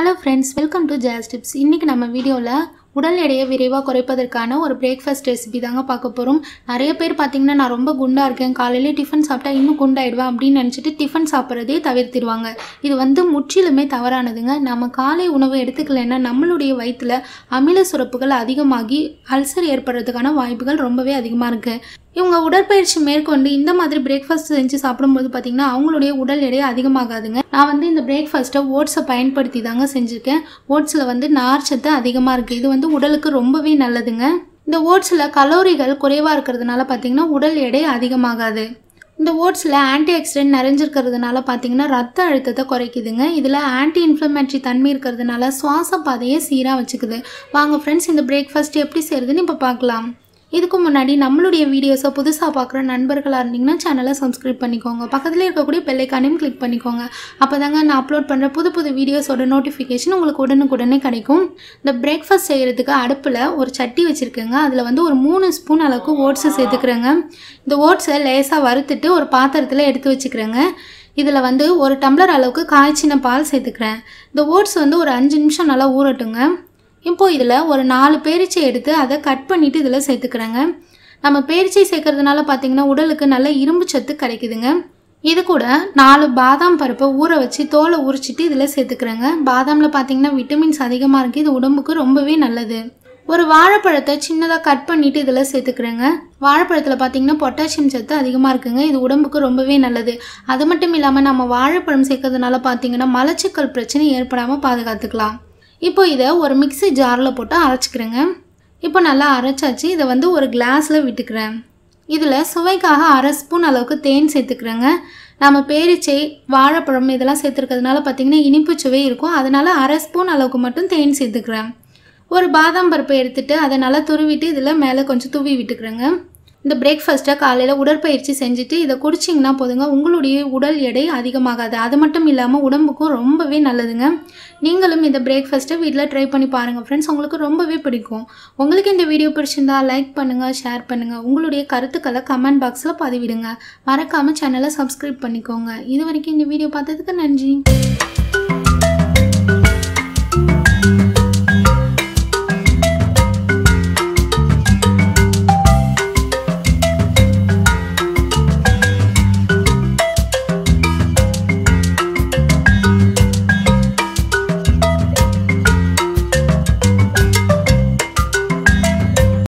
hello friends welcome to Jas tips இன்றைக்கி நம்ம வீடியோவில் உடல் எடையை விரைவாக குறைப்பதற்கான ஒரு பிரேக்ஃபாஸ்ட் ரெசிபி தாங்க பார்க்க போகிறோம் நிறைய பேர் பார்த்தீங்கன்னா நான் ரொம்ப குண்டாக இருக்கேன் காலையிலே டிஃபன் சாப்பிட்டா இன்னும் குண்டாயிடுவேன் அப்படின்னு நினச்சிட்டு டிஃபன் சாப்பிட்றதே தவிர்த்திடுவாங்க இது வந்து முற்றிலுமே தவறானதுங்க நம்ம காலை உணவு எடுத்துக்கலைன்னா நம்மளுடைய வயிற்றில் அமில சுரப்புகள் அதிகமாகி அல்சர் ஏற்படுறதுக்கான வாய்ப்புகள் ரொம்பவே அதிகமாக இருக்குது இவங்க உடற்பயிற்சி மேற்கொண்டு இந்த மாதிரி பிரேக்ஃபாஸ்ட் செஞ்சு சாப்பிடும்போது பார்த்தீங்கன்னா அவங்களுடைய உடல் எடை அதிகமாகாதுங்க நான் வந்து இந்த பிரேக்ஃபாஸ்ட்டை ஓட்ஸை பயன்படுத்தி தாங்க செஞ்சுருக்கேன் ஓட்ஸில் வந்து நார்ச்சத்து அதிகமாக இருக்குது இது வந்து உடலுக்கு ரொம்பவே நல்லதுங்க இந்த ஓட்ஸில் கலோரிகள் குறைவாக இருக்கிறதுனால பார்த்தீங்கன்னா உடல் எடை அதிகமாகாது இந்த ஓட்ஸில் ஆன்டி ஆக்சிடென்ட் நிறைஞ்சிருக்கிறதுனால பார்த்தீங்கன்னா ரத்த அழுத்தத்தை குறைக்குதுங்க இதில் ஆன்டி இன்ஃப்ளமேட்டரி தன்மை இருக்கிறதுனால சுவாச பாதையை சீராக வச்சுக்குது வாங்க ஃப்ரெண்ட்ஸ் இந்த பிரேக்ஃபாஸ்ட் எப்படி செய்கிறதுன்னு இப்போ பார்க்கலாம் இதுக்கு முன்னாடி நம்மளுடைய வீடியோஸை புதுசாக பார்க்குற நண்பர்களாக இருந்தீங்கன்னா சேனலை சப்ஸ்கிரைப் பண்ணிக்கோங்க பக்கத்தில் இருக்கக்கூடிய பெல்லைக்கானையும் கிளிக் பண்ணிக்கோங்க அப்போ தாங்க நான் அப்லோட் பண்ணுற புது புது வீடியோஸோட நோட்டிஃபிகேஷன் உங்களுக்கு உடனுக்குடனே கிடைக்கும் இந்த பிரேக்ஃபாஸ்ட் செய்கிறதுக்கு அடுப்பில் ஒரு சட்டி வச்சுருக்கேங்க அதில் வந்து ஒரு மூணு ஸ்பூன் அளவுக்கு ஓட்ஸை சேர்த்துக்கிறேங்க இந்த ஓட்ஸை லேசாக வறுத்துட்டு ஒரு பாத்திரத்தில் எடுத்து வச்சுக்கிறேங்க இதில் வந்து ஒரு டம்ளர் அளவுக்கு காய்ச்சின பால் சேர்த்துக்கிறேன் இந்த ஓட்ஸ் வந்து ஒரு அஞ்சு நிமிஷம் நல்லா ஊறட்டுங்க இப்போது இதில் ஒரு நாலு பேரிச்சை எடுத்து அதை கட் பண்ணிவிட்டு இதில் சேர்த்துக்கிறேங்க நம்ம பேரிச்சை சேர்க்கறதுனால பார்த்திங்கன்னா உடலுக்கு நல்ல இரும்பு சத்து கிடைக்குதுங்க இது கூட நாலு பாதாம் பருப்பை ஊற வச்சு தோலை உரிச்சிட்டு இதில் சேர்த்துக்கிறேங்க பாதாமில் பார்த்திங்கன்னா விட்டமின்ஸ் அதிகமாக இருக்குது இது உடம்புக்கு ரொம்பவே நல்லது ஒரு வாழைப்பழத்தை சின்னதாக கட் பண்ணிவிட்டு இதில் சேர்த்துக்கிறேங்க வாழைப்பழத்தில் பார்த்தீங்கன்னா பொட்டாசியம் சத்து அதிகமாக இருக்குங்க இது உடம்புக்கு ரொம்பவே நல்லது அது மட்டும் இல்லாமல் நம்ம வாழைப்பழம் சேர்க்கறதுனால பார்த்தீங்கன்னா மலச்சிக்கல் பிரச்சனை ஏற்படாமல் பாதுகாத்துக்கலாம் இப்போ இதை ஒரு மிக்ஸி ஜாரில் போட்டு அரைச்சிக்கிறேங்க இப்போ நல்லா அரைச்சாச்சு இதை வந்து ஒரு கிளாஸில் விட்டுக்கிறேன் இதில் சுவைக்காக அரை ஸ்பூன் அளவுக்கு தேன் சேர்த்துக்கிறேங்க நம்ம பேரிச்சை வாழைப்பழம் இதெல்லாம் சேர்த்துருக்கிறதுனால பார்த்திங்கன்னா இனிப்பு சுவை இருக்கும் அதனால் அரை ஸ்பூன் அளவுக்கு மட்டும் தேன் சேர்த்துக்கிறேன் ஒரு பாதாம் பருப்பை எடுத்துகிட்டு அதை நல்லா துருவிட்டு இதில் மேலே கொஞ்சம் தூவி விட்டுக்கிறேங்க இந்த பிரேக்ஃபாஸ்ட்டை காலையில் உடற்பயிற்சி செஞ்சுட்டு இதை குடிச்சிங்கன்னா போதுங்க உங்களுடைய உடல் எடை அதிகமாகாது அது மட்டும் இல்லாமல் உடம்புக்கும் ரொம்பவே நல்லதுங்க நீங்களும் இந்த பிரேக்ஃபாஸ்ட்டை வீட்டில் ட்ரை பண்ணி பாருங்கள் ஃப்ரெண்ட்ஸ் உங்களுக்கு ரொம்பவே பிடிக்கும் உங்களுக்கு இந்த வீடியோ பிடிச்சிருந்தா லைக் பண்ணுங்கள் ஷேர் பண்ணுங்கள் உங்களுடைய கருத்துக்களை கமெண்ட் பாக்ஸில் பதிவிடுங்க மறக்காமல் சேனலை சப்ஸ்கிரைப் பண்ணிக்கோங்க இது வரைக்கும் இந்த வீடியோ பார்த்ததுக்கு நன்றி